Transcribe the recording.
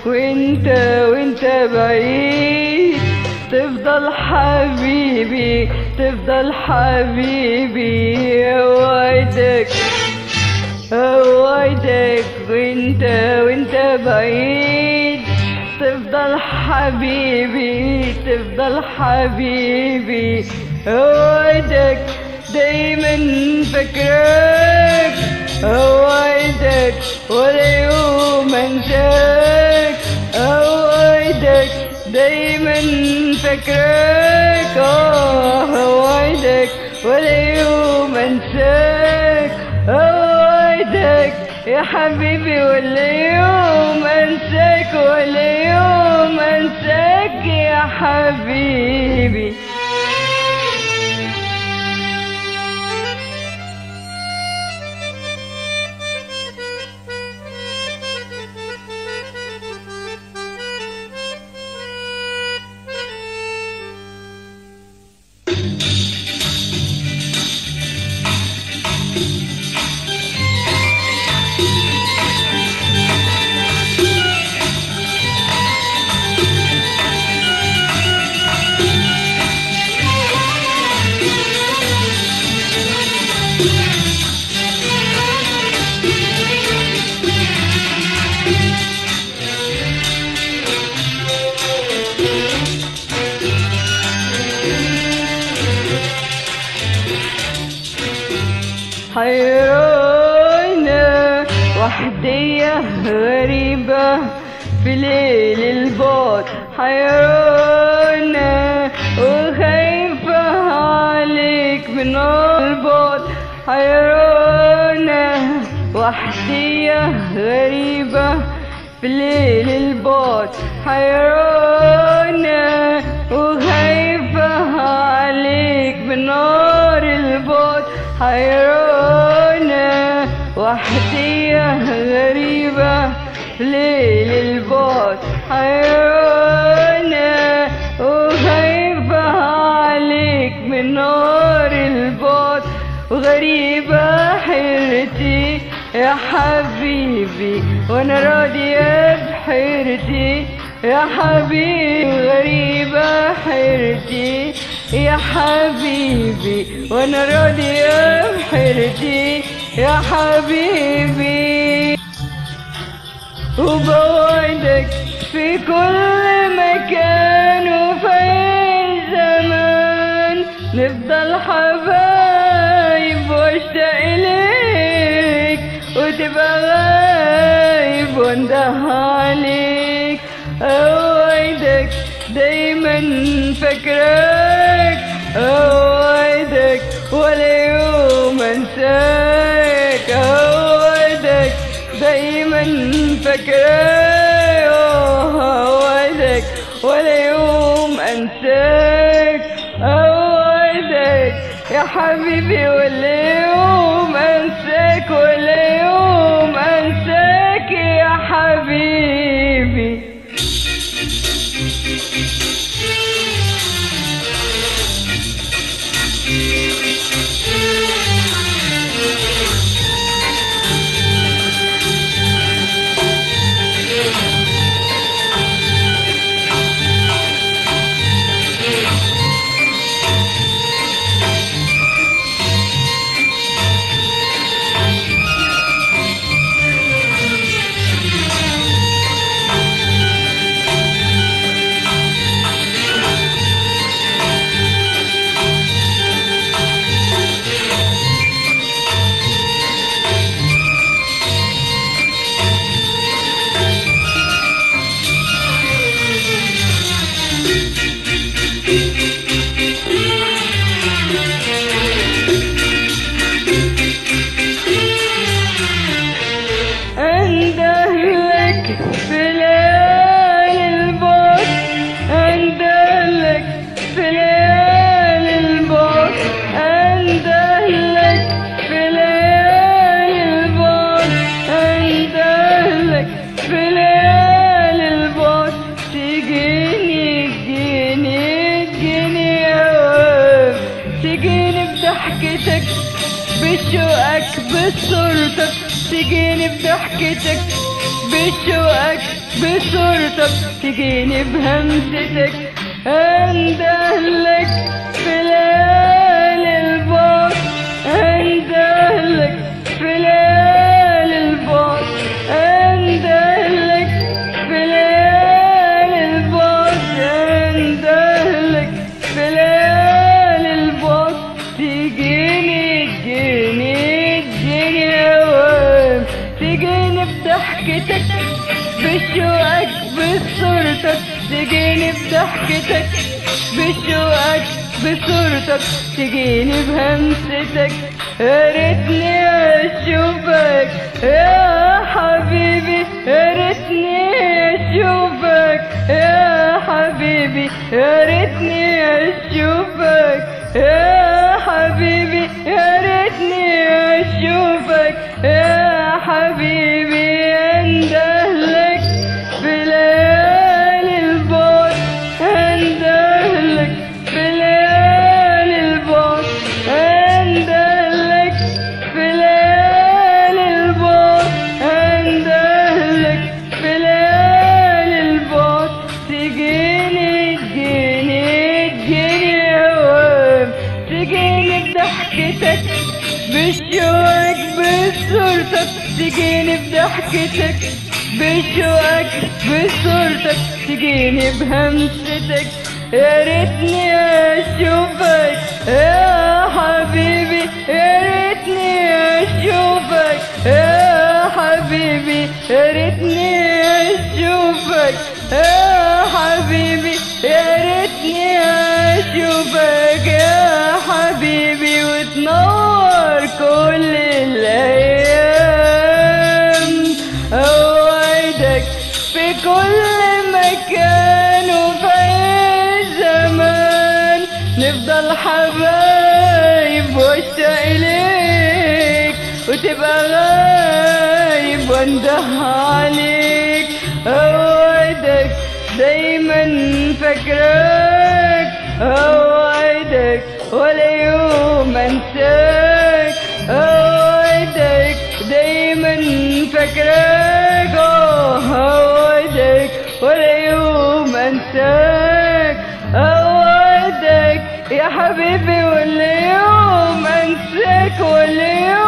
وانت وانت بعيد تفضل حبيبي تفضل حبيبي اوعدك اوعدك وانت وانت بعيد تفضل حبيبي تفضل حبيبي اوعدك دايما فاكرك اوعدك ولا يوم انساك اوعدك دايما فاكرك اه اوعدك ولا يوم انساك اوعدك يا حبيبي ولا يوم انساك ولا يوم انساك يا حبيبي حيرانة وحدية غريبة في ليل البعد حيرانة وخايفة عليك من البعد حيرانة وحدية غريبة في ليل البعد حيرانة وخايفة عليك من نار البعد حيرانة وحدية غريبة في ليل البعد حيرانة وخايفة عليك من نار البعد وغريبة حيرتي يا حبيبي وانا راضية بحيرتي يا حبيبي غريبة حيرتي يا حبيبي وانا راضية بحيرتي يا حبيبي وبوعدك في كل مكان وفي أي زمان نفضل حبايب واشتاق إليك وتبقى غايب وانده عليك أوعدك دايما فاكراك أوعدك ولا يوم انساك أوعدك دايما فاكراك أوعدك ولا يوم انساك أوعدك يا حبيبي ولا يوم انساك ولا يوم انساك يا حبيبي اندهلك في ليالي البعد اندهلك في ليالي البعد اندهلك في ليالي البعد اندهلك في ليالي البعد تجيني تجيني تجيني يا واد تجيني بضحكتك بشوقك بصورتك تجيني بضحكتك بشوقك بصورتك تجيني بهمستك اندهلك في ليالي البعد اندهلك في ليالي البعد اندهلك في ليالي البعد اندهلك في ليالي البعد تجيني تجيني تجيني اوام تجيني بضحكتك بشوقك بصورتك تجيني بضحكتك بشوقك بصورتك تجيني بهمستك يا ريتني اشوفك يا حبيبي يا ريتني اشوفك يا حبيبي يا ريتني اشوفك يا حبيبي يا ريتني اشوفك يا حبيبي اندهلك في ليالي البعد اندهلك في ليالي البعد اندهلك في ليالي البعد اندهلك في ليالي البعد تجيني تجيني تجيني اوام تجيني بضحكتك بشوقك بصورتك تجيني بضحكتك بشوقك بصورتك تجيني بهمستك يا ريتني اشوفك يا حبيبي يا ريتني اشوفك يا حبيبي يا ريتني اشوفك يا حبيبي يا ريتني اشوفك يا حبيبي وتنور كل الايام اوعدك في كل مكان وفي أي زمان نفضل حبايب واشتاق اليك وتبقى غايب وانده عليك اوعدك دايما فاكراك اوعدك ولا يوم انساك اوعدك دايما فاكراك أوه، اوعدك ولا يوم انساك اوعدك يا حبيبي ولا يوم انساك ولا يوم